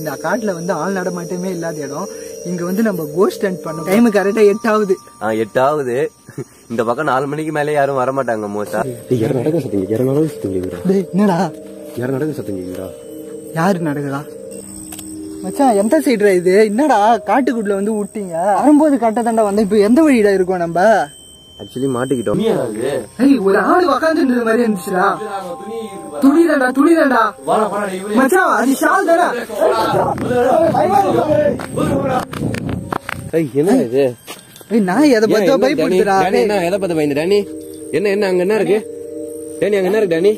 இந்த காட்டுல வந்து ஆள் நடமாட்டமே இல்லாத இடம் இங்க வந்து நம்ம கோஸ்ட் ஹண்ட் பண்ணோம் டைம் கரெக்டா எட்டு ஆகுது ஆ, எட்டாவது இந்த பக்கம் நாலு மணிக்கு மேலே யாரும் வர மாட்டாங்க மோஸ்டா யாரும் நடக்க சத்தங்க யாரும் நடக்க சத்தங்க டேய் என்னடா யாரும் நடக்க சத்தங்க யாரு நடக்குதா மச்சான் எந்த சைடுடா இது என்னடா காட்டுக்குள்ள வந்து விட்டீங்க வரும்போது கட்ட தண்டா வந்தா இப்ப எந்த வழிடா இருக்கோம் நம்ம ஆக்சுவலி மாட்டிக்கிட்டோம் ஏய் ஒரு ஆள் உக்காந்துட்டு மாதிரி இருந்துச்சுடா துணிடா துணிடா மச்சான் அது ஷால் தானே ஏய் என்ன இது ஏய் நான் எதை பத்தோ பயப்படுறா டேனி என்ன எதை பார்த்து பயந்து டேனி என்ன என்ன அங்க என்ன இருக்கு டேனி அங்க என்ன இருக்கு டேனி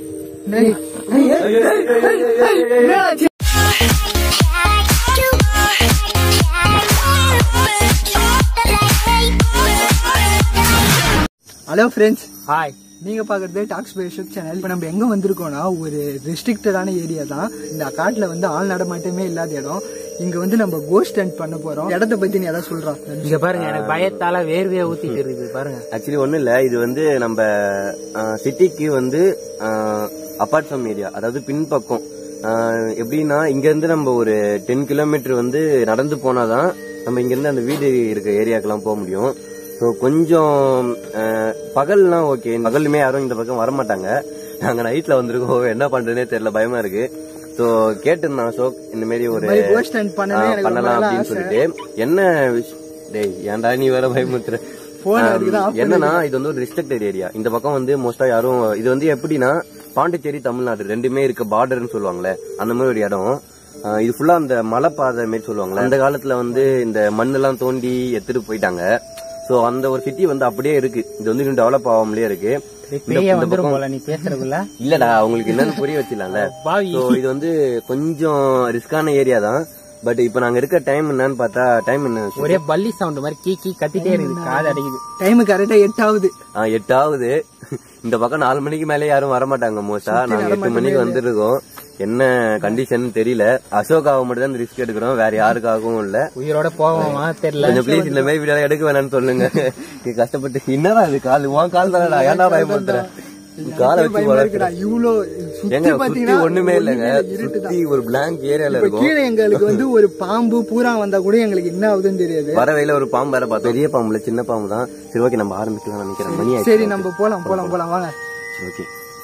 ஹலோ ஃப்ரெண்ட்ஸ் ஹாய் நீங்க பாக்குறது டாக்ஸ் பை யூடியூப் சேனல் இப்போ நம்ம எங்க வந்திருக்கோம்னா ஒரு ரெஸ்ட்ரிக்டடான ஏரியா தான் இந்த காட்டுல வந்து ஆள் நடமாட்டமே இல்லாத இடம் இங்க வந்து நம்ம கோஸ்ட் ஹண்ட் பண்ண போறோம் இடத்த பத்தி நீ எதாவது சொல்றா இங்க பாருங்க எனக்கு பயத்தால வேர்வையா ஊத்திட்டு இருக்குது பாருங்க ஆக்சுவலி ஒண்ணும் இல்ல இது வந்து நம்ம சிட்டிக்கு வந்து அப்பார்ட் ஃப்ரம் ஏரியா அதாவது பின்பக்கம் ஆஹ், எப்படின்னா இங்க இருந்து நம்ம ஒரு டென் கிலோமீட்டர் வந்து நடந்து போனாதான் நம்ம இங்க இருந்து அந்த வீடு இருக்க ஏரியாக்கெல்லாம் போக முடியும் ஸோ கொஞ்சம் ஆஹ், பகல்லாம் ஓகே பகலுமே யாரும் இந்த பக்கம் வர மாட்டாங்க நாங்க நைட்ல வந்திருக்கோம் என்ன பண்றதுனே தெரியல பயமா இருக்கு ஸோ கேட்டிருந்தான் அசோக் இந்த மாதிரி ஒரு மாதிரி ghost hunt பண்ணவே ஆ, எனக்கு ரொம்ப பண்ணலாம் நாளா அப்படின்னு ஆசை. சொல்லிட்டு என்ன விஷ்- டேய் ஏன்டா நீ வேற பயமுத்துற Phone ஆம், அதுக்குதான் off என்னன்னா இது வந்து ஒரு ரெஸ்ட்ரிக்டட் ஏரியா இந்த பக்கம் வந்து மோஸ்டா யாரும் இது வந்து எப்படின்னா பாண்டிச்சேரி தமிழ்நாடு ரெண்டுமே இருக்க பார்டர்னு சொல்லுவாங்கல்ல அந்த மாதிரி ஒரு இடம் ஆ, இது ஃபுல்லா அந்த மலைப்பாதை மாதிரி சொல்லுவாங்கல்ல அந்த காலத்துல வந்து இந்த மண்ணெல்லாம் தோண்டி எடுத்துட்டு போயிட்டாங்க சோ அந்த ஒரு சிட்டி வந்து அப்படியே இருக்கு இது வந்து இன்னும் டெவலப் ஆகாமலே இருக்கு இந்த- பேய இந்த வந்துரும் பக்கம் போல நீ பேசுறதுல இல்லடா உங்களுக்கு என்னன்னு புரிய வச்சிடலாம்ல பாவி சோ இது வந்து கொஞ்சம் ரிஸ்கான ஏரியா தான் பட் இப்ப நாங்க இருக்க டைம் என்னன்னு பார்த்தா டைம் என்ன ஒரே பல்லி சவுண்ட் மாதிரி கீ கீ கத்திட்டே இருக்குது காது அடைக்குது டைம் கரெக்டா எட்டு ஆகுது ஆ, எட்டாவது இந்த பக்கம் நாலு மணிக்கு மேலே யாரும் வர மாட்டாங்க மோஸ்டா நாங்க எட்டு மணிக்கு வந்துருக்கோம் என்ன கண்டிஷன் தெரியல அசோகாவை மட்டும் தான் ரிஸ்க் எடுக்கிறோம் வேற யாருக்காகவும் இல்ல உயிரோட போவோமா தெரியல கொஞ்சம் ப்ளீஸ் இந்த மாதிரி வீடியோ எடுக்க வேணாம்னு சொல்லுங்க நீ கஷ்டப்பட்டு என்னடா இது கால் உன் கால் தானடா ஏன்டா பயப்படுற காலை வச்சு பயமா வளர்க்குற. இருக்குடா இவ்ளோ சுத்தி ஏங்க சுத்தி பாத்தீங்கன்னா ஒண்ணுமே இல்லைங்க இருட்டு சுத்தி ஒரு பிளாங்க் ஏரியால இப்ப இருக்கும் கீழே எங்களுக்கு வந்து ஒரு பாம்பு பூரா வந்தா கூட எங்களுக்கு என்ன ஆகுதுன்னு தெரியாது வர வழியில ஒரு பாம்பு வேற பார்த்தோம் பெரிய பாம்புல சின்ன பாம்பு தான் சரி ஓகே நம்ம ஆரம்பிக்கலாம் நினைக்கிறேன் மணி ஆயிடுச்சு சரி நம்ம போலாம் போலாம் போலாம் வாங்க ஓகே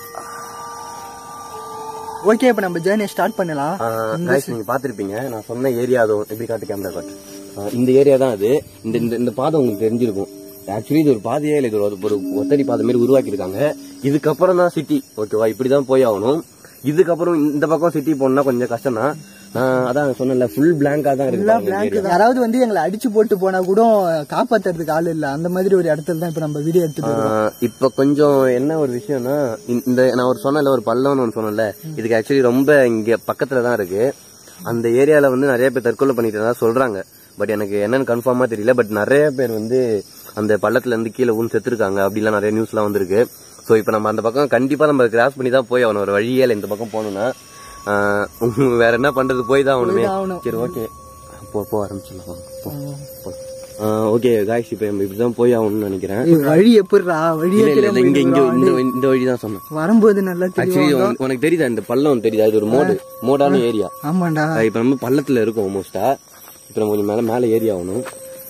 ஓகே இப்ப நம்ம ஜேர்னி ஸ்டார்ட் பண்ணலாம் guys, நீங்க பாத்திருப்பீங்க நான் சொன்ன ஏரியா அதுவும் எப்படி காட்டு கேமரா காட்டு ஆ, இந்த ஏரியா தான் அது இந்த இந்த- இந்த பாதை உங்களுக்கு தெரிஞ்சிருக்கும் ஆக்சுவலி இது ஒரு பாதையே இல்லை இது ஒரு ஒரு ஒத்தடி பாதை மாதிரி உருவாக்கி இருக்காங்க இதுக்கப்புறம் தான் சிட்டி ஓகேவா இப்படிதான் போய் ஆகணும் இதுக்கப்புறம் இந்த பக்கம் சிட்டி போகணும்னா கொஞ்சம் கஷ்டம் தான் நான் அதான் சொன்னேன்ல ஃபுல் பிளாங்கா தான் இருக்கு பாருங்க இந்த area. யாராவது வந்து எங்களை அடிச்சு போட்டு போனா கூட காப்பாத்துறதுக்கு ஆள் இல்ல அந்த மாதிரி ஒரு இடத்துல தான் இப்ப நம்ம வீடியோ எடுத்துட்டு இருக்கோம். ஆஹ் இப்ப கொஞ்சம் என்ன ஒரு விஷயம்னா இந்த- இந்த நான் ஒரு சொன்னல ஒரு பள்ளம்னு ஒன்று சொன்னேன்ல இதுக்கு ஆக்சுவலி ரொம்ப இங்க பக்கத்துல தான் இருக்கு அந்த ஏரியால வந்து நிறைய பேர் தற்கொலை பண்ணிட்டு சொல்றாங்க பட் எனக்கு என்னன்னு கன்ஃபார்மா தெரியல பட் நிறைய பேர் வந்து அந்த பள்ளத்துல இருந்து கீழே ஊன் செத்துருக்காங்க அப்படிலாம் நிறைய நியூஸ்லாம் வந்திருக்கு சோ இப்போ நம்ம அந்த பக்கம் கண்டிப்பா நம்ம கிராஸ் பண்ணி தான் போய் ஆகணும் ஒரு வழியே இல்லை இந்த பக்கம் போகணும்னா ஆஹ் உங்க வேற என்ன பண்றது போய் தான் ஆகணுமே போய் தான் ஆகணும். சரி ஓகே போ போ ஆரம்பிச்சிடலாம் ஓகே காய்ஸ் இப்போ நம்ம இப்படிதான் போய் ஆகணும்னு நினைக்கிறேன் ஏய், வழி எப்படிடா வழியே இல்ல இல்ல தெரியாம இங்க இங்க போயிட்டு இந்த இருக்கோம். இந்த வழி தான் சொன்னேன் வரும்போது நல்லா தெரியும் ஆக்சுவலி உனக்கு தெரியுதா இந்த பள்ளம் தெரியுதா இது ஒரு மோடு மோடான ஏரியா ஆமாண்டா இப்ப நம்ம பள்ளத்துல இருக்கோம் மோஸ்டா இப்ப நம்ம கொஞ்சம் மேல மேல ஏறி ஆகணும்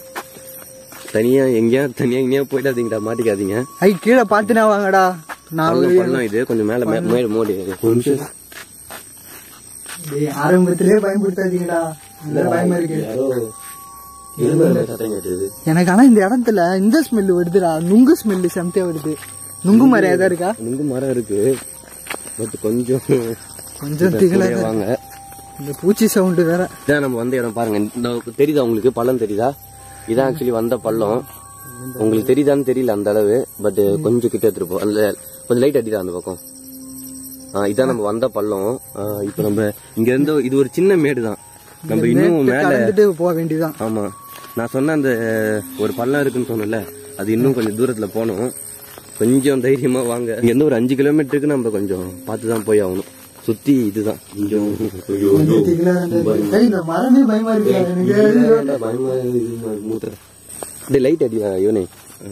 தனியா எங்கேயா தனியா எங்கேயா போயிடாதீங்கடா மாட்டிக்காதீங்க ஐ கீழே பாத்துனா வாங்கடா நான் பள்ளம் பள்ளம் இது கொஞ்சம் மேல மே- மேல மோடு ஏறு. ஒரு நிமிஷம் டேய், ஆரம்பத்திலே பயன்படுத்தாதீங்கடா இந்த பயமா இருக்கு யாரோ இரும்பு சத்தம் கேட்டுது எனக்கு ஆனா இந்த இடத்துல இந்த ஸ்மெல் வருதுடா நுங்கு ஸ்மெல் செம்தியா வருது நுங்கு மரம் ஏதா இருக்கா நுங்கு மரம் இருக்கு பட் கொஞ்சம் கொஞ்சம் திகழ கூடயே வாங்க இந்த பூச்சி சவுண்டு வேற இதான் நம்ம வந்த இடம் பாருங்க இந்த தெரியுதா உங்களுக்கு பள்ளம் தெரியுதா இதான் ஆக்சுவலி வந்த பள்ளம் உங்களுக்கு தெரியுதான்னு தெரியல அந்த அளவு பட் கொஞ்சம் கிட்ட எடுத்துருப்போம் அந்த கொஞ்சம் லைட் அடிதா அந்த பக்கம் ஆ, இதான் நம்ம வந்த பள்ளம் ஆ, இப்போ நம்ம இங்க இருந்து இது ஒரு சின்ன மேடு தான் நம்ம இன்னும் மேல கலந்துட்டு போக வேண்டியதான் ஆமா நான் சொன்ன அந்த ஒரு பள்ளம் இருக்குன்னு சொன்னேன்ல அது இன்னும் கொஞ்சம் தூரத்துல போகணும் கொஞ்சம் தைரியமா வாங்க இங்க இருந்து ஒரு அஞ்சு கிலோமீட்டருக்கு நம்ம கொஞ்சம் பார்த்து தான் போய் ஆகணும் சுத்தி இதுதான் கொஞ்சம் ஐயோ, ஐயோ. டேய், இந்த மரமே பயமா இருக்கு எனக்கு பயமா இருக்கு, மூத்துறேன். டேய் லைட் அடி இவனே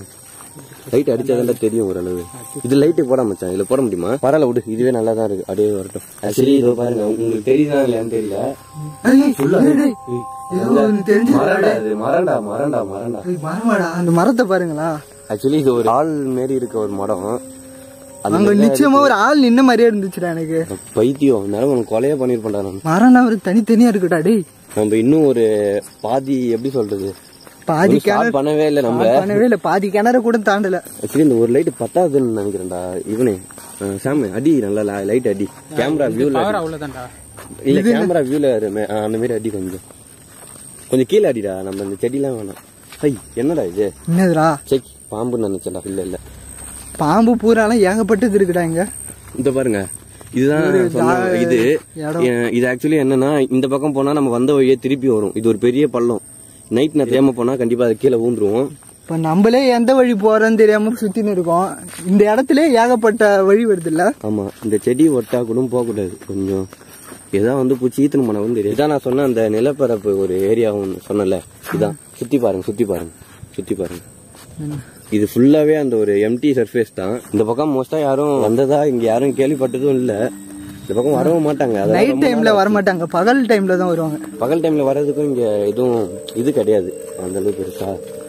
லைட் அடிச்சாதான் தெரியும் ஓரளவு இது லைட்டு போட மச்சான் இதுல போட முடியுமா பரவாயில்ல விடு இதுவே நல்லா தான் இருக்கு அப்படியே வரட்டும் ஆக்சுவலி இதோ பாருங்க உங்களுக்கு தெரியுதா இல்லையான்னு தெரியல ஏய், ஏய், டேய், ஏதோ ஒண்ணு தெரிஞ்சு மரண்டா இது மரண்டா மரண்டா மரண்டா ஏய், மரமாடா அந்த மரத்தை பாருங்களா ஆக்சுவலி இது ஒரு ஆள் மாரி இருக்க ஒரு மரம் அது அங்க நிச்சயமா ஒரு ஆள் நின்ன மாதிரியே இருந்துச்சுடா எனக்கு பைத்தியம் நேரம் உனக்கு கொலையே பண்ணிருப்பேன்டா நான் மரம்னா ஒரு தனித்தனியா இருக்குடா டேய் நம்ம இன்னும் ஒரு பாதி எப்படி சொல்றது பாதி இன்னும் start பண்ணவே இல்லை நம்ம கிணறு பண்ணவே இல்ல பாதி கிணற கூட தாண்டல ஆக்சுவலி இந்த ஒரு லைட் பத்தாதுன்னு நினைக்கிறேன்டா இவனே அஹ் சாம் அடி நல்லா லைட் அடி கேமரா வியூல பவர் அவ்வளவுதான்டா இல்ல கேமரா வியூல அந்த மாதிரி அடி கொஞ்சம் கொஞ்சம் கீழே அடிடா நம்ம இந்த செடிலாம் வேணாம் ஐய் என்னடா இது என்னதுடா செக் பாம்புன்னு நினைச்சடா இல்ல இல்ல பாம்பு பூராலாம் ஏகப்பட்டது இருக்குடா இங்க இந்த பாருங்க இதுதான் சொன்னாங்க. இது இடம். அஹ் இது ஆக்சுவலி என்னன்னா இந்த பக்கம் போனா நம்ம வந்த வழியே திருப்பி வரும் இது ஒரு பெரிய பள்ளம் நைட் நான் தெரியாம போனா கண்டிப்பா அது கீழே ஊந்துருவோம் இப்ப நம்மளே எந்த வழி போறோன்னு தெரியாம சுத்தின்னு இருக்கோம் இந்த இடத்துல ஏகப்பட்ட வழி வருது இல்ல ஆமா இந்த செடி ஒட்டா கூட போக கூடாது கொஞ்சம் ஏதா வந்து பூச்சி ஈத்தணும் பண்ண வந்து தெரியும் இதான் நான் சொன்ன அந்த நிலப்பரப்பு ஒரு ஏரியா ஒன்று சொன்னல இதான் சுத்தி பாருங்க சுத்தி பாருங்க சுத்தி பாருங்க இது ஃபுல்லாவே அந்த ஒரு எம்டி சர்ஃபேஸ் தான் இந்த பக்கம் மோஸ்டா யாரும் வந்ததா இங்க யாரும் கேள்விப்பட்டதும் இல்ல இந்த பக்கம் வரவும் மாட்டாங்க அதான் நைட் ரொம்ப டைம்ல வர மாட்டாங்க பகல் டைம்ல தான் வருவாங்க பகல் டைம்ல வர்றதுக்கும் இங்க எதுவும் இது கிடையாது அந்த அளவுக்கு இருக்கா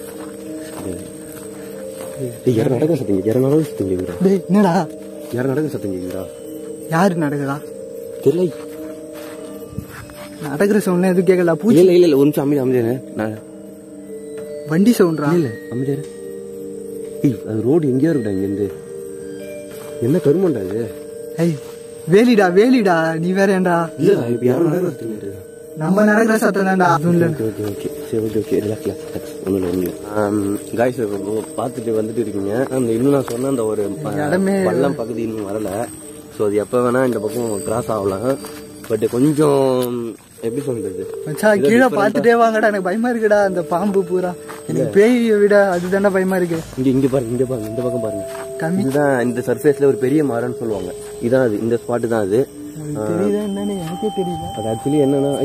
டேய், யாரும் நடக்க சத்தங்க யாரும் நடக்க சத்தம் கேக்குறா டேய் என்னடா யாரும் நடக்க சத்தம் கேக்குறா யாரு நடக்குதா தெரியல நடக்கிற சவுண்ட்ல எதுவும் கேட்கல இல்ல பூச்சி இல்ல இல்ல இல்ல ஒரு நிமிஷம் அமைதி அமைதியாரு நான் வண்டி சவுண்ட்ரா இல்ல அமைதியாரு ஏய் அது ரோடு எங்கேயோ இருக்குடா இங்க இருந்து என்ன கருமண்டா இது ஐய் வேலிடா வேலிடா நீ வேற ஏன்டா இல்லடா இப்ப யாரும் நடக்க சத்தம் நம்ம நடக்கிற சத்தம் தான்டா அதுவும் இல்ல ஓகே ஓகே ஓகே சரி ஓகே ஓகே ரிலாக்ஸ் ரிலாக்ஸ் ஒன்றும் இல்லை ஒன்றும் இல்லை காய்ஸ் பார்த்துட்டு வந்துட்டு இருக்கீங்க அந்த இன்னும் நான் சொன்ன அந்த ஒரு அஹ், இடமே- பள்ளம் பகுதி இன்னும் வரல ஸோ அது எப்போ வேணா இந்த பக்கம் கிராஸ் ஆகலாம் பட் கொஞ்சம் எப்படி சொல்றது மச்சான் கீழே பாத்துட்டே வாங்கடா எனக்கு பயமா இருக்குடா அந்த பாம்பு பூரா எனக்கு பேயை விட அதுதான்டா பயமா இருக்கு இங்க இங்க பாருங்க இங்க பாருங்க இந்த பக்கம் பாருங்க கம்மி இதுதான் இந்த சர்ஃபேஸ்ல ஒரு பெரிய மரம்னு சொல்லுவாங்க இதான் அது இந்த ஸ்பாட் தான் அது உங்களுக்கு தெரியுதா என்னன்னு எனக்கே தெரியல அது ஆக்சுவலி என்னன்னா ஐ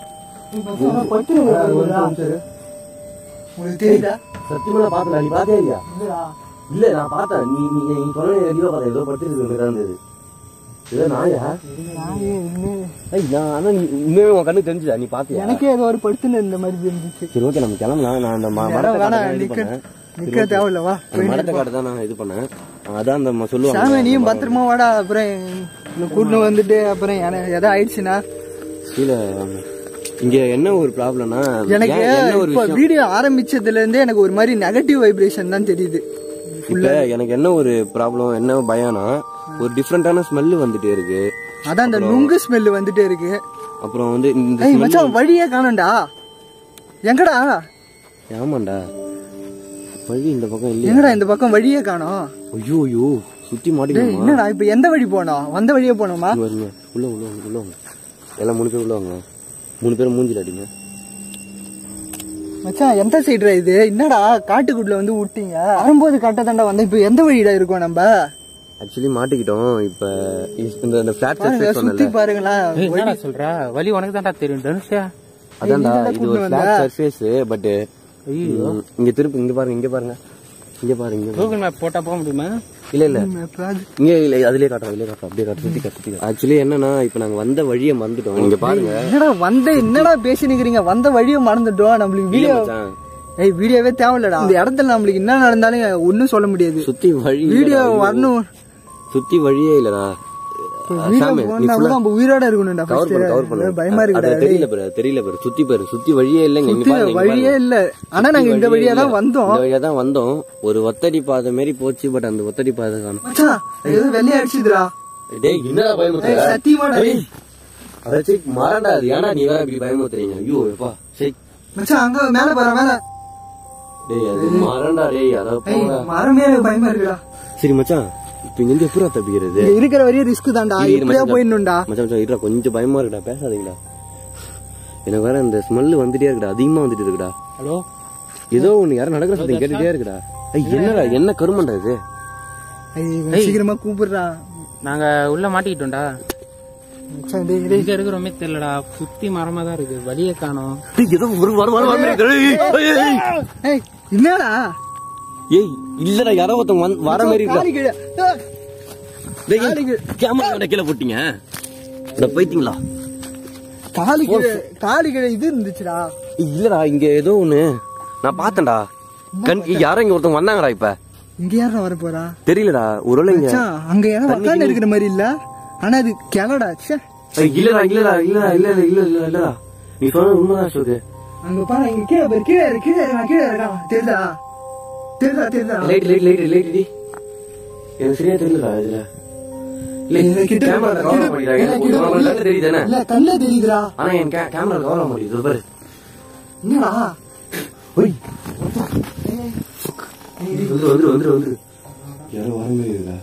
உங்களுக்கு தெரியுதா சத்தியமா நான் பார்த்தேன் நீ பார்த்தே இல்லையா இல்ல நான் பார்த்தேன் நீ நீ நீ சொன்ன எங்கேயோ பார்த்தேன் ஏதோ படுத்துருக்கு இருந்தது இதோ நாயா நாயே இன்னும் ஐய் நான் ஆனா நீ உண்மையே உன் கண்ணு தெரிஞ்சுதா நீ பாத்தியா எனக்கே ஏதோ ஒரு படுத்துன்னு இந்த மாதிரி இருந்துச்சு சரி ஓகே நம்ம கிளம்பலாம் நான் அந்த ம- மரத்தை வேணா காட்ட தான் இது நிக்க பண்ணேன் நிக்க தேவையில்ல வா அந்த மரத்தை காட்ட தான் நான் இது பண்ணேன் அதான் அந்த ம- சொல்லுவாங்க சாமி நீயும் பத்திரமா வாடா அப்புறம் கூட்டின்னு வந்துட்டு அப்புறம் என- எதாவது ஆயிடுச்சுன்னா கீழே இங்க என்ன ஒரு ப்ராப்ளம்னா எனக்கு என்ன ஒரு இப்ப விஷயம் வீடியோ ஆரம்பிச்சதுல இருந்தே எனக்கு ஒரு மாதிரி நெகட்டிவ் வைப்ரேஷன் தான் தெரியுது இப்ப எனக்கு என்ன ஒரு ப்ராப்ளம் என்ன பயம்னா ஒரு டிஃப்ரெண்டான ஸ்மெல் வந்துட்டே இருக்கு அதான் அந்த நுங்கு ஸ்மெல் வந்துட்டே இருக்கு அப்புறம் வந்து இந்த ஏய் smell- மச்சான் வழியே காணோம்டா எங்கடா ஆமாண்டா வழி இந்த பக்கம் இல்லையா எங்கடா இந்த பக்கம் வழியே காணோம் ஐயோ ஐயோ சுத்தி டேய், மாட்டிக்கணுமா என்னடா இப்ப எந்த வழி போனோம் வந்த வழியே போனோமா இங்க வருங்க உள்ள உள்ள வாங்க, உள்ள வாங்க எல்லாம் மூணு பேர் உள்ள வாங்க மூணு பேரும் மூஞ்சில அடிங்க மச்சான் எந்த சைடுடா இது என்னடா காட்டுக்குள்ள வந்து விட்டீங்க வரும்போது கரெக்டா வந்தேன் இப்ப எந்த வழிடா இருக்கோம் நம்ம ஆக்சுவலி மாட்டிக்கிட்டோம் இப்ப இஸ்- இந்த இந்த பிளாட் பாருங்க, சர்ஃபேஸ் சுத்தி சொன்னல பாருங்களேன் ஏய், என்னடா சொல்ற வலி உனக்கு தான்டா தெரியும் தனுஷா அதான்டா நீதான்டா இது ஒரு கூட்டிட்டு பிளாட் சர்ஃபேஸ் பட் ஐயோ இங்க திருப்பி இங்க பாருங்க இங்க பாருங்க இங்க பாருங்க இங்க பாருங்க. கூகுள் மேப் போட்டா போக முடியுமா இல்ல இல்ல எப்பயாவது இங்க இல்ல அதுலயே காட்டுறோம் அதுலயே காட்டுறோம் அப்படியே காட்டு சுத்தி காட்டு சுத்தி ஆக்சுவலி என்னன்னா இப்ப நாங்க வந்த வழியை மறந்துட்டோம் இங்க பாருங்க என்னடா வந்த என்னடா பேசினுக்கிறீங்க வந்த வழியை மறந்துட்டோம் நம்மளுக்கு இல்ல வீடியோ மச்சான், ஏய் வீடியோவே தேவையில்லடா இந்த இடத்துல நம்மளுக்கு என்ன நடந்தாலும் ஒண்ணும் சொல்ல முடியாது சுத்தி வழி வீடியோ இல்லடா, ஐயோ. வரணும் சுத்தி வழியே இல்லடா வீடியோ சாமி, நீ போனா full ஆ நம்ம உயிரோட இருக்கணும்டா கவர் பண்ணு கவர் first. பண்ணு பயமா அது இருக்குடா தெரியல பாரு தெரியல பாரு சுத்தி பாரு சுத்தி வழியே இல்லைங்க இங்க சுத்தி பாருங்க இங்க வழியே பாருங்க. இல்ல ஆனா நாங்க இந்த சுத்தி வழியா தான் இல்ல. வந்தோம் இந்த வழியா தான் வந்தோம் ஒரு ஒத்தடி பாதை மாதிரி போச்சு பட் அந்த ஒத்தடி பாதை காணும் மச்சான் ஏதோ வெள்ளைய அடிச்சுதுடா டேய் என்னடா பயமுத்துற ஏய், சத்தியமாடா ஏய், அட சீ மறண்டா அது ஏன்னா நீ வேற இப்படி பயமுத்துறீங்க ஐயோ எப்பா சரி மச்சான் அங்க மேல போற மேல டேய் அது மறண்டா டேய் அத ஏய் போடா மரமே எனக்கு பயமா இருக்குடா சரி மச்சான் இப்ப இங்க இருந்து எப்படா தப்பிக்கிறது இங்க இருக்கிற வரையும் ரிஸ்க் தான்டா இரு, இரு, எப்படியா மச்சான். போயிடணும்டா மச்சான் மச்சான் இருடா கொஞ்சம் பயமா இருக்குடா பேசாதீங்கடா எனக்கு வேற இந்த ஸ்மெல் வந்துட்டே இருக்குடா அதிகமா வந்துட்டு இருக்குடா ஹலோ ஏதோ ஒண்ணு யாரும் நடக்கிற சத்தம் கேட்டுட்டே இருக்குடா ஐய் என்னடா என்ன கருமண்டா இது ஏய், இவன் சீக்கிரமா கூப்பிடுறா நாங்க உள்ள மாட்டிக்கிட்டோம்டா மச்சான் டேய் டேய் எங்க இருக்கிறோமே தெரியலடா சுத்தி மரமா தான் இருக்கு வழியே காணோம் டேய், ஏதோ ஒரு வர வர வர மாதிரி இருக்கு. ஏய், ஏய், ஏய். ஏய் என்னடா ஏய் இல்லடா யாரோ ஒருத்தன் வந்து- வர மாதிரி இருக்கா காலி கீழே. ஆ, டேய், காலி கீழே. கேமரா கீழே போட்டீங்க அட போயிட்டீங்களா காலி கீழே காலி கீழே இது இருந்துச்சுடா ஏய், இல்லடா இங்க ஏதோ ஒண்ணு நான் பார்த்தேன்டா கண் யாரோ இங்க ஒருத்தவங்க வந்தாங்கடா இப்ப இங்க யாரா வர போறா தெரியலடா ஒருவேளை இங்க மச்சான், அங்க யாரும் உட்காந்து இருக்கிற மாதிரி இல்ல ஆனா அது கிளடா ச்சே ஏய், இல்லடா இல்லடா இல்லடா இல்ல இல்ல இல்ல இல்ல இல்லடா நீ சொன்னது உண்மைதான் அசோக் அங்க பாரு இங்க கீழே பாரு கீழே இரு, கீழே இருக்கா கீழே இருக்கா தெரியுதா தெரியுதா தெரியுதா லைட் லைட் லைட் லைட் டி எனக்கு சரியா தெரியலடா இதுல இல்ல இல்ல, கிட்ட கேமரா இரு, கவர் கிட்ட- பண்ணிடுறாங்க இல்ல, கிட்ட எனக்கு இரு. கண்ணு தெரியுதானே இல்ல கண்ணே தெரியுதுடா ஆனா என் கே- கேமரா கவர் முடியுது பாரு என்னடா ஒய் வந்துரு வந்துரு வந்துரு வந்துரு யாரோ வர மாதிரி இருக்கா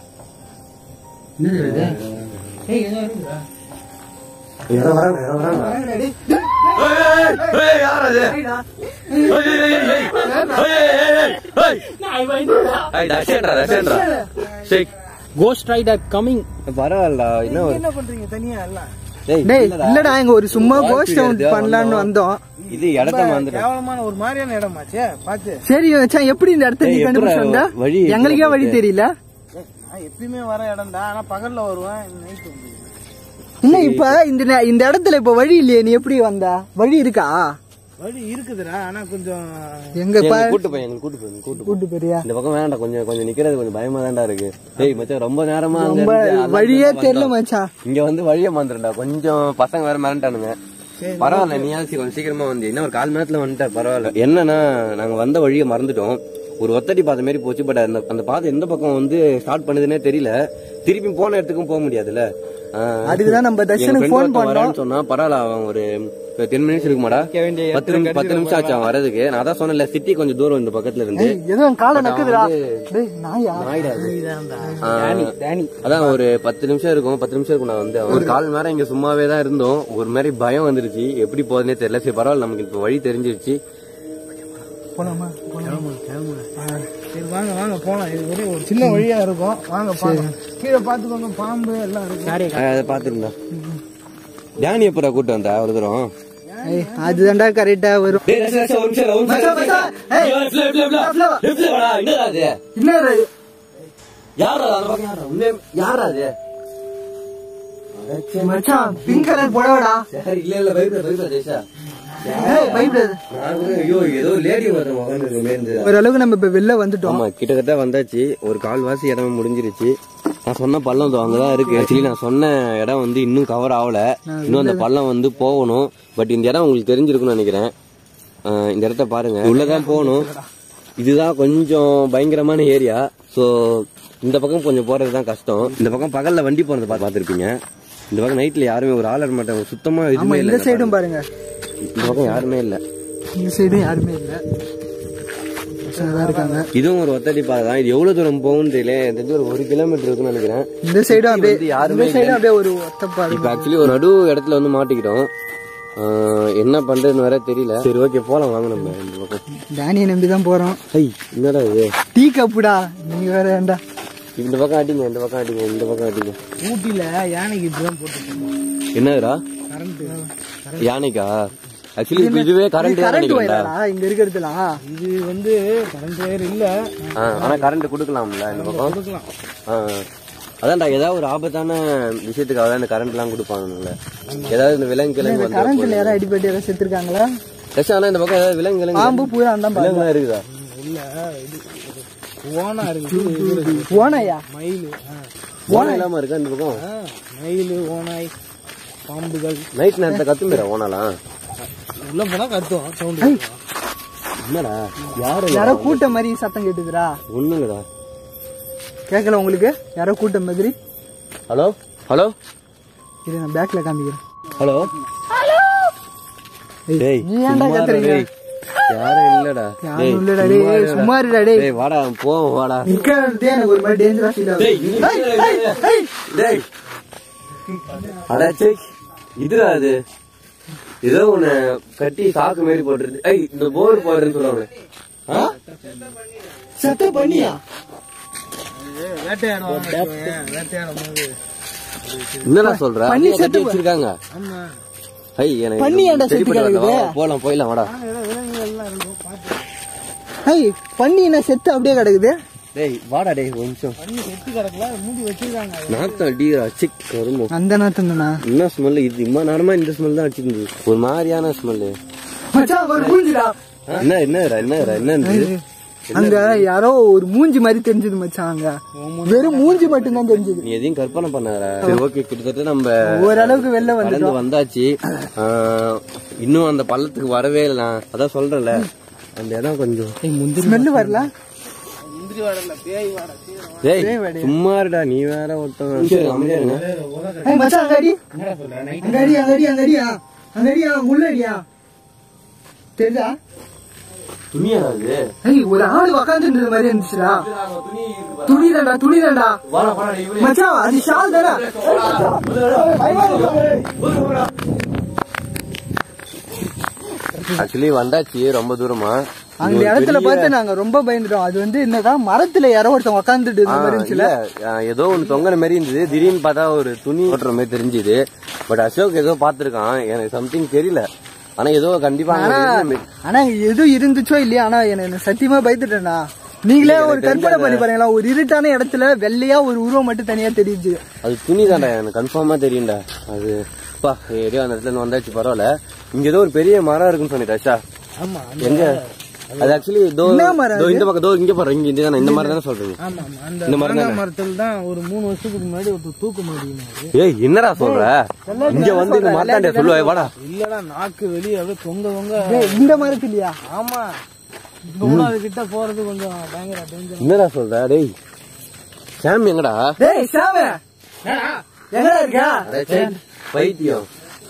யாரோ வராங்க யாரோ வராங்க ஏய் யார் அது ஏய் ஏய் ஏய் ஏய் ஏய் ஏய் தஷேன்றா தஷேன்றா ஷேக் கோஸ்ட் ரைடர் கமிங் பரவாயில்லடா என்ன ஒரு என்ன பண்றீங்க தனியா எல்லாம் டேய் டேய் இல்லடா. இல்லடா இங்க ஒரு சும்மா வாழ்த்து கோஸ்ட் வருது, பண்ணலாம்னு வந்தோம் இது இடத்த வந்துட்டேன் கேவலமான ஒரு மாதிரியான இடமாச்சே பாத்து சரி மச்சான் எப்படி இந்த இடத்த நீ டேய், கண்டுபிடிச்சு எப்படிடா வந்த வழி எங்களுக்கே வழி எப்படிடா தெரியல நான் எப்பயுமே வர இடம் தான் ஆனா பகல்ல வருவேன் நைட் இல்ல இப்ப இந்த நே- இந்த இடத்துல இப்ப வழி இல்லையே நீ எப்படி வந்த வழி இருக்கா வழி இருக்குதுடா ஆனா கொஞ்சம் எங்க பா கூட்டு போய் எனக்கு கூட்டு போய் கூட்டு போய் கூட்டு போறியா இந்த பக்கம் வேண்டாம் கொஞ்சம் கொஞ்சம் நிக்கிறது கொஞ்சம் பயமா தான்டா இருக்கு டேய் மச்சான் ரொம்ப நேரமா அங்க ரொம்ப இருந்து அலைஞ்சு வழியே வந்தோம். தெரியல மச்சான் இங்க வந்து வழிய மாந்துருண்டா கொஞ்சம் பசங்க வேற மிரண்டானுங்க பரவாயில்ல நீ கொஞ்சம் சீக்கிரமா வந்து இன்னும் ஒரு கால் மணி நேரத்துல வந்துட்ட பரவாயில்ல என்னன்னா நாங்க வந்த வழியை மறந்துட்டோம் ஒரு ஒத்தடி பாதை மாதிரி போச்சு பட் அந்த அந்த பாதை எந்த பக்கம் வந்து ஸ்டார்ட் பண்ணுதுன்னே தெரியல திருப்பி போன இடத்துக்கும் போக முடியாதுல்ல ஆஹ், அதுக்குதான் நம்ம எங்க தர்ஷனுக்கு friend phone ஒருத்தன் பண்ணோம். வரேன்னு சொன்னா பரவாயில்ல அவன் ஒரு டென் மினிட்ஸ் இருக்குமாடா பத்து நிமிஷம் பத்து நிமிஷம் ஆச்சு அவன் வரதுக்கு நான் அதான் சொன்னேன்ல சிட்டி கொஞ்சம் தூரம் இந்த பக்கத்துல இருந்து ஏய், ஏதோ என் காலை அவன் நக்குதுடா வந்து- டேய் நாயா நாயிடா அது. ஆஹ், அதான் ஒரு பத்து நிமிஷம் இருக்கும் பத்து நிமிஷம் இருக்கும் நான் வந்து ஒரு கால் மணி நேரம் இங்க சும்மாவே தான் இருந்தோம் ஒரு மாதிரி பயம் வந்துருச்சு எப்படி போகுதுன்னே தெரியல சரி பரவாயில்ல நமக்கு இப்ப வழி தெரிஞ்சிருச்சு போலாமா சரி வாங்க வாங்க போலாம் இது ஒரே ஒரு சின்ன வழியா இருக்கும் வாங்க பாக்கலாம் கீழே பாத்துக்கோங்க பாம்பு எல்லாம் இருக்கும் ஆஹ், அதை பாத்துருந்தா டேனி எப்படா கூட்டு வந்தா ஒரு தூரம் ஏய், அதுதான்டா கரெக்டா வரும் டேய், ரசி, ரசி, ஒரு நிமிஷம் இரு, ஒரு நிமிஷம் மச்சான், மச்சான், ஏய். இரு. left, left, left, left, left. Left ல வாடா, என்னடா அது? இன்னொரு யார்றா அது? அந்த பக்கம் யார்றா? உண்மையா- யார்றா அது? மச்சான் பிங்க் கலர் புடவடா சரி, இல்ல, இல்ல, பயப்படாத, பயப்படாத, ஜெய்ஷா. ஏய் பயப்படாது நான் கூட, ஐயோ, ஏதோ lady ஒருத்தன் உக்காந்துருக்கு மேந்து. ஓரளவுக்கு நம்ம இப்ப வெளில வந்துட்டோம் ஆமா கிட்டத்தட்ட வந்தாச்சு ஒரு கால்வாசி இடம் முடிஞ்சிருச்சு நான் சொன்ன பள்ளம் இதோ அங்கதான் இருக்கு ஆக்சுவலி நான் சொன்ன இடம் வந்து இன்னும் கவர் ஆகல இன்னும் அந்த பள்ளம் வந்து போகணும் பட் இந்த இடம் உங்களுக்கு தெரிஞ்சிருக்கும்னு நினைக்கிறேன் ஆஹ் இந்த இடத்த பாருங்க உள்ளதான் போகணும் இதுதான் கொஞ்சம் பயங்கரமான ஏரியா சோ இந்த பக்கம் கொஞ்சம் போறது தான் கஷ்டம் இந்த பக்கம் பகல்ல வண்டி போனது பா- பார்த்திருப்பீங்க இந்த பக்கம் நைட்ல யாருமே ஒரு ஆள் வர மாட்டாங்க சுத்தமா ஆமா எதுவுமே இந்த இல்ல சைடும் பாருங்க இந்த பக்கம் யாருமே இல்ல இந்த சைடும் யாருமே இல்ல பசங்கதான் இருக்காங்க இதுவும் ஒரு ஒத்தடி பாதை தான் இது எவ்வளவு தூரம் போகும்னு தெரியல எனக்கு தெரிஞ்சு ஒரு ஒரு கிலோமீட்டர் இருக்குன்னு நினைக்கிறேன் இந்த சைடும் அப்படியே வந்து யாருமே இந்த சைடும் அப்படியே ஒரு ஒத்தப்பாடு இப்ப ஆக்சுவலி ஒரு நடு இடத்துல வந்து மாட்டிக்கிட்டோம் ஆஹ் என்ன பண்றதுன்னு வேற தெரியல சரி ஓகே போலாம் வாங்க நம்ம இந்த பக்கம் டேனியை நம்பி தான் போறோம் ஐ என்னடா இது டீ கப்புடா நீங்க வேற ஏன்டா இந்த பக்கம் ஆட்டிங்க இந்த பக்கம் ஆட்டிங்க இந்த பக்கம் ஆட்டிங்க ஊட்டில யானைக்கு இப்படிதான் போட்டுருக்கோம் என்னதுடா கரண்ட் யானைக்கா ஆக்சுவலி இதுவே கரண்ட் கரண்ட் நினைக்கிறேன்டா வயரா இங்க இருக்கிறதுலாம் இது வந்து கரண்ட் ஒயர் இல்ல ஆ, ஆனா கரண்ட் கொடுக்கலாம்ல இந்த பக்கம் கொடுக்கலாம் ஆ, அதான்டா ஏதாவது ஒரு ஆபத்தான விஷயத்துக்காக தான் இந்த கரண்ட் எல்லாம் கொடுப்பாங்கல்ல ஏதாவது இந்த விலங்கு கிழங்கு வந்து கரண்ட்ல யாரும் அடிபட்டு யாரும் செத்துருக்காங்களா ரஷா, ஆனா இந்த பக்கம் ஏதாவது விலங்கு கிழங்கு பாம்பு பூரா அந்த விலங்குலாம் இருக்குதா இல்ல இது ஓனா இருக்குது இது இருக்குது. ஓனையா மயில் ஆ. ஓனம் இல்லாம இருக்கா இந்த பக்கம் ஆ, மயில் ஓனாய் பாம்புகள் நைட் நேரத்துல கத்துமிடா ஓனலாம் உள்ள போனா கத்தும் சவுண்ட் என்னடா யாரு யாரோ கூட்ட மாதிரி சத்தம் கேட்டுதுடா ஒண்ணுங்கடா கேட்கல உங்களுக்கு யாரோ கூட்ட மாதிரி ஹலோ ஹலோ இது நான் பேக்ல காமிக்கிறேன் ஹலோ டேய் நீ ஏன்டா சும்மாடா கத்துறீங்க? டேய். யாரும் இல்லடா யாரும் இல்லடா டேய் சும்மா இருடா டேய் டேய் வாடா போவோம் வாடா நிக்கிறதே எனக்கு ஒரு மாதிரி டேஞ்சரா ஃபீல் ஆகுது டேய் இது ஏய், ஏய், ஏய். டேய் அடா சே இதுடா அது ஏதோ ஒண்ணு கட்டி சாக்கு மாரி போட்டுருக்கு ஐய் இந்த போர் போடுறேன்னு சொல்லுவாங்க ஆ? சத்த பண்ணியா வேட்டையாடுவாங்க வேட்டையாடும் போது என்னடா சொல்ற பண்ணி அப்படியே கட்டி செத்து போ- வச்சிருக்காங்க ஆமா ஐய் எனக்கு பண்ணி ஏன்டா சரிப்பட்டு செத்து வரல. கிடக்குது? வா, போலாம் போயிடலாம் வாடா ஏதோ விலங்குகள் எல்லாம் இருக்கும் பார்த்து ஏய் பண்ணி என்ன செத்து அப்படியே கிடக்குது டேய் வாடா டேய் ஒரு நிமிஷம் பண்ணி செத்து கிடக்கல மூடி வச்சிருக்காங்க நாத்தம் அடிக்கிறா சிக் கருமோ அந்த நாத்தங்கண்ணா என்ன ஸ்மெல் இது இம்மா நேரமா இந்த ஸ்மெல் தான் அடிச்சிருந்தது ஒரு மாதிரியான ஸ்மெல் மச்சான் ஒரு மூஞ்சிடா என்ன என்னடா என்னடா என்ன அங்க யாரோ ஒரு மூஞ்சி மாதிரி தெரிஞ்சது மச்சான் அங்க வெறும் மூஞ்சி மட்டும்தான் தெரிஞ்சது நீ எதையும் கற்பனை பண்ணாத சரி ஓகே கிட்டத்தட்ட நம்ம ஓரளவுக்கு வெளில வந்து கடந்து வந்தாச்சு ஆஹ், இன்னும் அந்த பள்ளத்துக்கு வரவே இல்லை நான் அதான் சொல்றேன்ல அந்த இடம் கொஞ்சம் ஸ்மெல்லு வரல முந்திரி வாடல பேய் வாட டேய் சும்மா இருடா நீ வேற ஒருத்தன் சரி, அமைதியா இருங்க. ஏய் மச்சான் அங்கடி அங்கடி அங்கடி அங்கடியா அங்கடியா உள்ளடியா தெரியுதா துணியாடா இது ஏய் ஒரு ஆள் உக்காந்துட்டு மாதிரி இருந்துச்சுடா துணிதாண்டா துணிதாண்டா மச்சான் அது ஷால் தானே ஆக்சுவலி வந்தாச்சு ரொம்ப தூரமா அந்த இடத்துல பார்த்து நாங்க ரொம்ப பயந்துட்டோம் அது வந்து என்னதான் மரத்துல யாரோ ஒருத்தன் உக்காந்துட்டு இருந்த மாதிரி ஆ, இருந்துச்சுல இல்ல, ஆ, ஏதோ ஒண்ணு தொங்குற மாதிரி இருந்தது திடீர்னு பார்த்தா ஒரு துணி ஓட்டுற மாதிரி தெரிஞ்சுது பட் அசோக் ஏதோ பாத்துருக்கான் எனக்கு சம்திங் தெரியல ஆனா ஏதோ கண்டிப்பா அங்க ஆனா இருந்த மாதிரி- ஆனா எது இருந்துச்சோ இல்லையா ஆனா எனக்கு சத்தியமா பயந்துட்டேன்டா நீங்களே ஒரு கற்பனை பண்ணி பாருங்களா ஒரு இருட்டான இடத்துல வெள்ளையா ஒரு உருவம் மட்டும் தனியா தெரியுது அது துணி தான்டா எனக்கு கன்ஃபார்மா தெரியும்டா அது பா ஏடியோ அந்த இடத்துல இருந்து வந்தாச்சு பரவாயில்ல இங்க ஏதோ ஒரு பெரிய மரம் இருக்குன்னு சொன்னி ரஷா ஆமா எங்க அது ஆக்சுவலி இதோ என்ன மரம் இதோ இந்த பக்கம் இதோ இங்க பாரு இங்க இந்த இந்த மாதிரி தானே சொல்றது ஆமா ஆமா அந்த இந்த மாதிரி மாங்காய் மரத்துல தான் ஒரு மூணு வருஷத்துக்கு முன்னாடி ஒரு தூக்கு மாட்டினாரு ஏய் என்னடா சொல்ற இங்க வந்து இந்த மாட்டாண்டே சொல்லுவா வாடா இல்லடா நாக்கு வெளியே அப்படியே தொங்க தொங்க டேய், இந்த மரத்துலயா ஆமா இப்ப கூட அது கிட்ட போறது கொஞ்சம் பயங்கர டேஞ்சர் என்னடா சொல்ற டேய் சாம் எங்கடா டேய் சாம எங்கடா இருக்கா பைத்தியம்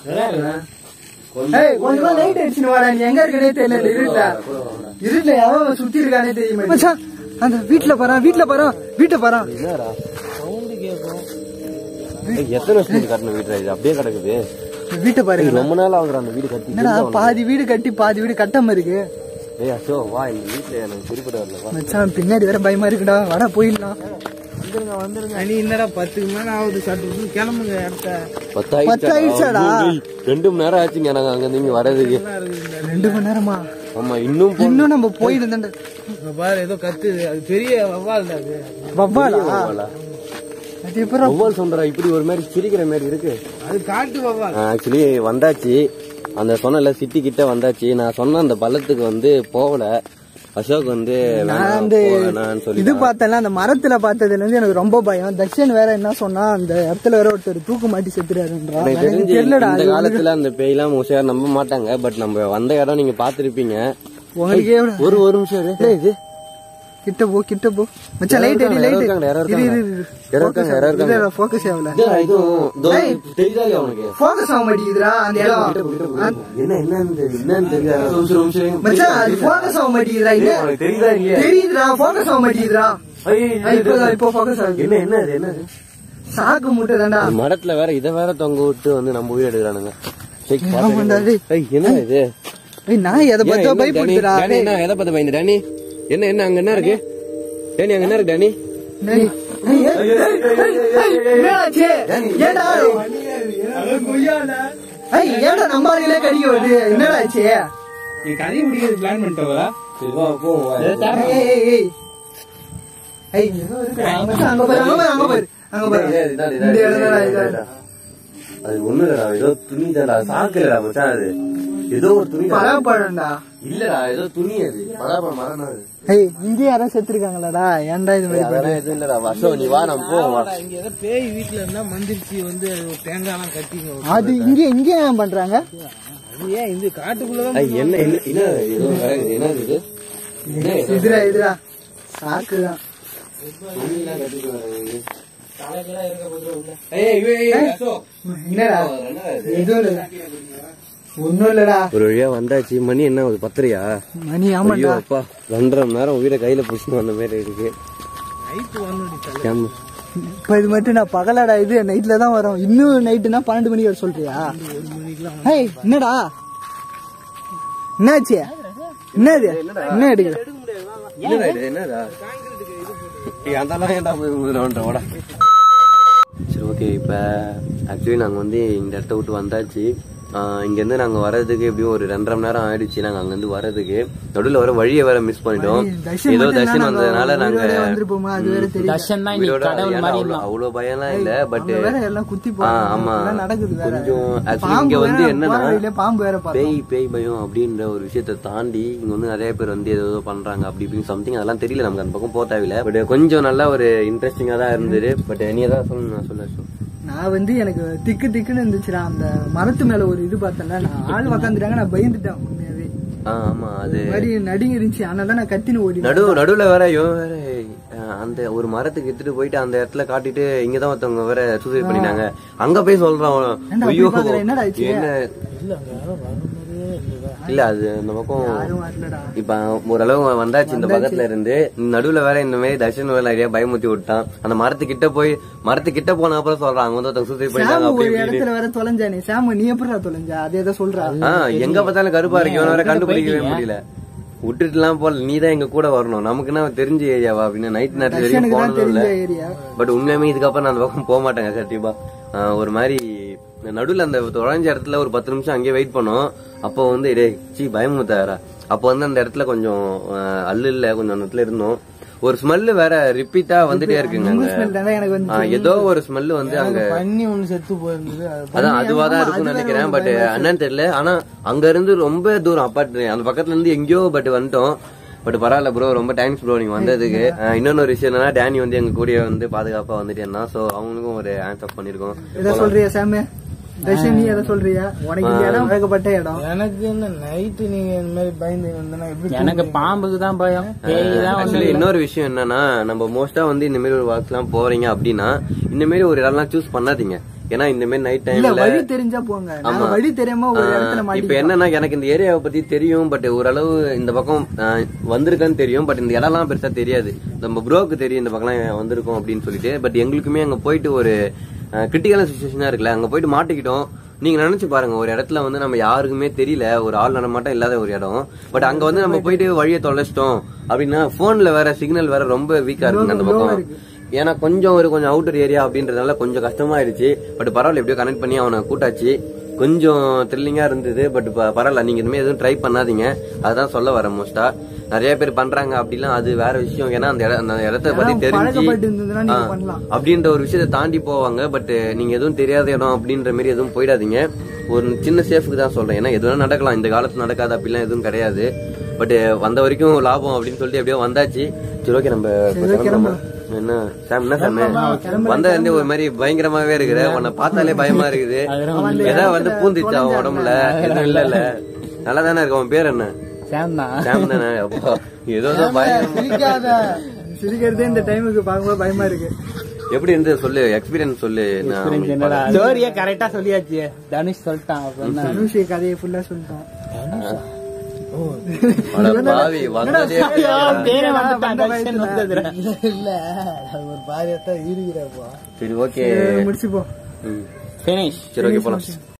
ஏய் கொஞ்சமா லைட் அடிச்சுன்னு வாடா நீ எங்க இருக்கனே தெரியல இந்த இருட்டுல இருட்டுல எவன் சுத்தி இருக்கானே தெரியுமா மச்சான் அந்த வீட்ல பாறான் வீட்ல பாறான் வீட்டை பாறான் என்னடா சவுண்டு கேட்கும் ஏய், எத்தனை வருஷத்துக்கு கட்டணும் வீட்டுல இது அப்படியே கிடக்குது வீட்டை பாருங்க ஏய், ரொம்ப நாள் ஆகுற அந்த வீடு கட்டி என்னடா பாதி வீடு கட்டி பாதி வீடு கட்டாம இருக்கு ஏய் அசோ வா இந்த வீட்டுல எனக்கு குறிப்பிட வரல வா மச்சான் பின்னாடி வேற பயமா இருக்குடா வாடா போயிடலாம் வந்துருங்க வந்துருங்க நீ என்னடா பத்துக்கு மேல ஆகுது சட்டு கிளம்புங்க இடத்த பத்து பத்து ஆயிடுச்சாடா? ஏய், ரெண்டு மணி நேரம் ஆச்சுங்க எனக்கு அங்க இருந்து இங்க வர்றதுக்கு நல்லா இருக்குது இந்த ரெண்டு மணி நேரமா ஆமா இன்னும் போ- இன்னும் நம்ம போயிருந்தா இங்க பாரு ஏதோ கத்துது அது பெரிய வவ்வால் அது வவ்வாலா வவ்வாலா? அது எப்பறம் வவ்வால் சொல்றா இப்படி ஒரு மாதிரி சிரிக்கிற மாதிரி இருக்கு அது காட்டு வவ்வால் ஆக்சுவலி வந்தாச்சு அந்த சொன்னல சிட்டி கிட்ட வந்தாச்சு நான் சொன்ன அந்த பள்ளத்துக்கு வந்து போகல அசோக் வந்து நான் வேணாம், வந்து போக வேணாம்னு சொல்லி இது பார்த்தேன்ல அந்த மரத்துல பார்த்ததுல இருந்து எனக்கு ரொம்ப பயம் தர்ஷன் வேற என்ன சொன்னா அந்த இடத்துல வேற ஒருத்தர் தூக்கு மாட்டி செத்துறாருன்றா எனக்கு எனக்கு தெரிஞ்சு தெரியலடா இந்த அது காலத்துல அந்த பேய்லாம் மோஸ்டா நம்ப மாட்டாங்க பட் நம்ம வந்த இடம் நீங்க பாத்திருப்பீங்க உங்களுக்கே எவ்வளவு- ஒரு ஒரு நிமிஷம் இரு. ஏய், இது கிட்ட போ கிட்ட போ மச்சான் லைட் அடி யாரோ லைட் இருக்காங்க, யாரோ இரு இரு இரு யாரோ இருக்காங்க, யாரோ இருக்காங்க. ஃபோக்கஸ் ஆகல இதுடா, இதுவும் இதோ தெரியுதா இல்லையா உனக்கு ஃபோக்கஸ் ஆக மாட்டேங்குதுடா அந்த இடம் என்ன என்னன்னு தெரியல, என்னன்னு தெரியல. ஒரு நிமிஷம், ஒரு நிமிஷம். மச்சான் அது ஃபோக்கஸ் ஆக மாட்டேங்குதுடா இங்க உனக்கு தெரியுதா இல்லையா? தெரியுதுடா ஃபோக்கஸ் ஆக மாட்டேங்குதுடா ஐய், ஆ, இப்போதான் இப்போ ஃபோக்கஸ் ஆகுது என்ன என்ன இது, என்ன இது? சாக்கு மூட்டை தான்டா மரத்துல வேற இத வேற தொங்க விட்டு வந்து நம்ம உயிர் எடுக்கிறானுங்க செக் ஆமாண்டா, டேய். என்ன இது ஏய் நான் எதை ஏன், பத்தோ என்ன பயப்படுத்துறா டேனி, டேனி, என்ன எதை பார்த்து பயந்து டேனி என்ன என்ன அங்க என்ன இருக்கு டேனி அங்க என்ன இருக்கு டேனி டேய், ஏய், ஏய், ஏய், ஏய், ஏய், என்னாச்சு? ஏன்டா? ஏய், ஏன்டா நம்ம ஆளுங்களே கடிக்க வருது? என்னடா ஆச்சு? நீ கறி பிடிக்கிறது பிளான் பண்ணிட்டவா ஏய், ஏய், ஏய். ஏய், ஏதோ இருக்குடா. மச்சான், அங்க பாரு, அங்க பாரு, அங்க பாரு, அங்க பாரு. இந்த இடம்தான்டா, இது. அது ஒண்ணு இல்லடா ஏதோ துணி தான்டா சாக்குலடா மச்சான் அது ஏதோ ஒரு துணி பலாப்பழம்டா. இல்லடா ஏதோ துணி அது பலாப்பழம் மரம் தான் அது ஏய், இங்கேயும் யாராவது செத்துருக்காங்களாடா ஏன்டா இது மாதிரி அதெல்லாம் எதுவும் இல்லடா வசம் நீ வா நம்ம போவோம் வா இங்க ஏதோ பேய் வீட்டுல இருந்தா மந்திரிச்சு வந்து தேங்காய் எல்லாம் கட்டிங்க அது இங்க இங்க ஏன் பண்றாங்க அது ஏன் இந்த காட்டுக்குள்ளதான் ஐய், என்ன என்ன என்ன ஏதோ கிடக்குது, என்னது இது என்ன இது? இதுடா இதுடா சாக்குதான் துணியெல்லாம் கட்டிட்டு வர்றது. ஏய், ஏய், ஏய், ஏய், அசோக். என்னடா என்னடா இது? எதுவும் இல்ல ஒண்ணும் இல்லடா ஒரு வழியா வந்தாச்சு மணி என்ன ஒரு பத்தரையா மணி ஐயோ ஆமாண்டா அப்பா ரெண்டரை மணி நேரம் வீட கையில புடிச்சுட்டு வந்த மாதிரி இருக்கு நைட்டு வந்து கேம இப்ப இது மட்டும் நான் பகலடா இது நைட்ல தான் வரும் இன்னும் நைட்டுனா பன்னெண்டு மணிக்கு வர சொல்றியா ஹேய் என்னடா என்னாச்சு என்னது என்ன எடுக்கிற என்னடா இது என்னடா ஏய், அதெல்லாம் ஏன்டா போய் ஊதுறோன்ற, வாடா. சரி ஓகே இப்ப ஆக்சுவலி நாங்க வந்து இந்த இடத்த விட்டு வந்தாச்சு ஆஹ் இங்க இருந்து நாங்க வர்றதுக்கு எப்படியும் ஒரு ரெண்டரை மணி நேரம் ஆயிடுச்சு நாங்க அங்க இருந்து வர்றதுக்கு நடுவுல வர வழியை வேற மிஸ் பண்ணிட்டோம் தர்ஷன் ஏதோ மட்டும் தர்ஷன் தான் வந்ததுனால நாங்க நாங்க உயிரோட வந்திருப்போமா அது வேற தெரியல தர்ஷன் தான் இன்னைக்கு உயிரோட கடவுள் ஏன்னா மாதிரி அவ்வளவு இருந்தான் அவ்வளவு பயம்லாம் இல்ல பட் அங்க வேற எல்லாம் குத்தி ஆ, போறாங்க ஆமா. இதெல்லாம் நடக்குது வேற கொஞ்சம் actually பாம்பு இங்க வந்து வேற, என்னன்னா, போற வழியில பாம்பு வேற பார்த்தோம் பேய் பேய் பயம் அப்படின்ற ஒரு விஷயத்தை தாண்டி இங்க வந்து நிறைய பேர் வந்து ஏதோ பண்றாங்க அப்படி இப்படின்னு சம்திங் அதெல்லாம் தெரியல நமக்கு அந்த பக்கம் போக தேவையில்ல பட் கொஞ்சம் நல்லா ஒரு இன்ட்ரெஸ்டிங்கா தான் இருந்தது பட் நீ ஏதாவது சொல்லணும் நான் சொல்ல சொல்லு. நான் வந்து எனக்கு திக்கு திக்குன்னு இருந்துச்சுடா அந்த மரத்து மேல ஒரு இது பார்த்தேன்ல நான் ஆள் உக்காந்துட்டாங்க நான் பயந்துட்டேன் உண்மையாவே ஆ ஆமா அது இந்த மாதிரி நடுங்கி இருந்துச்சு ஆனா தான் நான் கத்தின்னு ஓடி நடு நடுவுல வேற இவன் வேற அஹ், அந்த ஒரு மரத்துக்கு எடுத்துட்டு போயிட்டு அந்த இடத்துல காட்டிட்டு இங்கதான் ஒருத்தவங்க வேற சூசைட் பண்ணினாங்க அங்க போய் சொல்றான் ஏன்டா ஐயோ அப்படி பாக்குற? என்னடா ஆச்சு? என்ன இல்ல அங்க யாரோ வர மாதிரியே இல்லையா இல்ல அது அந்த பக்கம் யாரும் வரலடா இப்ப ஓரளவு வந்தாச்சு இந்த பக்கத்துல இருந்து நடுவுல வேற இந்த மாதிரி தர்ஷன் வேற நிறைய பயமுத்தி விட்டான் அந்த மரத்துக்கிட்ட போய் மரத்துக்கிட்ட போன அப்புறம் சொல்றான் அங்க வந்து ஒருத்தவங்க சூசைட் பண்ணிட்டாங்க சாமு அப்படி ஒரு இப்படின்னு இடத்துல வேற தொலைஞ்சானே சாமு நீ எப்படிடா தொலைஞ்சா அதே தான் சொல்றா ஆஹ் எங்க பார்த்தாலும் கருப்பா இருக்கு இவனை வேற கண்டுபிடிக்கவே முடியல விட்டுட்டுலாம் போல நீ தான் எங்க கூட வரணும் நமக்குன்னா தெரிஞ்ச ஏரியாவா அப்படின்னு நைட் நேரத்து வரைக்கும் தர்ஷனுக்கு தான் போனதும் இல்ல தெரிஞ்ச ஏரியா பட் உண்மையுமே இதுக்கப்புறம் நான் அந்த பக்கம் போக மாட்டேங்க கண்டிப்பா ஆஹ் ஒரு மாதிரி நடுவுல அந்த தொலைஞ்ச இடத்துல ஒரு பத்து நிமிஷம் அங்கேயே வெயிட் பண்ணோம் அப்போ வந்து டே சி பயமுத்தாரா அப்போ வந்து அந்த இடத்துல கொஞ்சம் ஆஹ் அல்லு இல்ல கொஞ்சம் அந்த இடத்துல இருந்தோம் ஒரு ஸ்மெல்லு வேற ரிப்பீட்டா வந்துட்டே இருக்குங்க அங்க. ஸ்மெல் தானே எனக்கு வந்து ஆஹ் ஏதோ ஒரு ஸ்மெல்லு வந்து அங்க பண்ணி ஒண்ணு செத்து போயிருந்தது அது அதான் அதுவா தான் இருக்கும்னு நினைக்கிறேன் பட் அண்ணன் தெரியல ஆனா அங்க இருந்து ரொம்ப தூரம் அப்பார்ட் அந்த பக்கத்துல இருந்து எங்கேயோ பட் வந்துட்டோம் பட் பரவாயில்ல ப்ரோ ரொம்ப தேங்க்ஸ் ப்ரோ நீங்க வந்ததுக்கு அஹ் இன்னொன்னு ஒரு விஷயம் என்னன்னா டேனி வந்து எங்க கூடயே வந்து பாதுகாப்பா வந்துட்டு இருந்தான் சோ அவங்களுக்கும் ஒரு ஆன்சர் பண்ணிருக்கோம் எதை சொல்றியா சாமு தர்ஷன் நீ எதை சொல்றியா உனக்கு இந்த இடம் பழக்கப்பட்ட இடம் எனக்கு என்ன நைட்டு நீங்க இந்த மாதிரி பயந்து வந்தனா எப்படி எனக்கு பாம்புக்கு தான் பயம் பேய் தான் ஒண்ணும் ஆக்சுவலி இன்னொரு விஷயம் என்னன்னா நம்ம மோஸ்டா வந்து இந்த மாதிரி ஒரு வாக் எல்லாம் போறீங்க அப்படின்னா இந்த மாதிரி ஒரு இடம்லாம் சூஸ் பண்ணாதீங்க ஏன்னா இந்த மாதிரி நைட் இல்ல டைம்ல வழி தெரிஞ்சா போங்க நாங்க வழி தெரியாம ஒரு இடத்துல இப்ப மாட்டி என்னன்னா எனக்கு இந்த ஏரியாவை பத்தி தெரியும் பட் ஓரளவு இந்த பக்கம் ஆஹ், வந்திருக்கேன்னு தெரியும் பட் இந்த இடம்லாம் பெருசா தெரியாது நம்ம ப்ரோக்கு தெரியும் இந்த பக்கம்லாம் வந்திருக்கோம் அப்படின்னு சொல்லிட்டு பட் எங்களுக்குமே அங்க போயிட்டு ஒரு கிரிட்டிக்கலான சுச்சுவேஷனா இருக்குல்ல அங்க போயிட்டு மாட்டிக்கிட்டோம் நீங்க நினைச்சு பாருங்க ஒரு இடத்துல வந்து நம்ம யாருக்குமே தெரியல ஒரு ஆள் நடமாட்டம் இல்லாத ஒரு இடம் பட் அங்க வந்து நம்ம போயிட்டு வழியை தொலைச்சிட்டோம் அப்படின்னா போன்ல வேற சிக்னல் வேற ரொம்ப வீக்கா இருக்குங்க அந்த பக்கம் ஏன்னா கொஞ்சம் ஒரு கொஞ்சம் அவுட்டர் ஏரியா அப்படின்றதுனால கொஞ்சம் கஷ்டமாயிடுச்சு பட் பரவாயில்ல எப்படியோ கனெக்ட் பண்ணி அவனை கூட்டாச்சு கொஞ்சம் த்ரில்லிங்கா இருந்தது பட் பரவாயில்ல நீங்க இனிமே எதுவும் ட்ரை பண்ணாதீங்க அதுதான் சொல்ல வரேன் மோஸ்டா நிறைய பேர் பண்றாங்க அப்படிலாம் அது வேற விஷயம் ஏன்னா அந்த இட- அந்த இடத்த பத்தி தெரிஞ்சு பழக்கப்பட்டு இருந்ததுன்னா நீங்க ஆ, பண்ணலாம் அப்படின்ற ஒரு விஷயத்தை தாண்டி போவாங்க பட் நீங்க எதுவும் தெரியாத இடம் அப்படின்ற மாதிரி எதுவும் போயிடாதீங்க ஒரு சின்ன சேஃப்க்கு தான் சொல்றேன் ஏன்னா எதுவும் நடக்கலாம் இந்த காலத்துல நடக்காது அப்படிலாம் எதுவும் கிடையாது பட் வந்த வரைக்கும் லாபம் அப்படின்னு சொல்லிட்டு எப்படியோ வந்தாச்சு சரி ஓகே நம்ம இப்ப கிளம்பலாமா? என்ன சாம் என்ன சாம் வந்த வந்து ஒரு மாதிரி பயங்கரமாவே இருக்குது உன்னை பார்த்தாலே பயமா இருக்குது ஏதாவது வந்து பூந்துச்சா உன் உடம்புல எதுவும் இல்ல இல்ல நல்லா தானே இருக்கு உன் பேர் என்ன சேம் தான் சாம் தானே அப்பா, ஏதோ ஏதோ பயம் சிரிக்காத சிரிக்கிறதே இந்த டைமுக்கு பார்க்கும்போது பயமா இருக்கு எப்படி இருந்து சொல்லு எக்ஸ்பீரியன்ஸ் சொல்லு நான் உங்களுக்கு பா- ஸ்டோரியா கரெக்டா சொல்லியாச்சு தனுஷ் சொல்லிட்டான் அப்புறம் அனுஷி கதையை ஃபுல்லா சொல்லிட்டோம் அட பாவி வந்ததே பேரே வந்துட்டான் தர்ஷன் வந்ததுடா. இல்ல அது ஒரு பாரியத்தான் இருக்கிறப்பா சரி ஓகே முடிச்சுப்போம் ம். Finish. சரி ஓகே போலாம்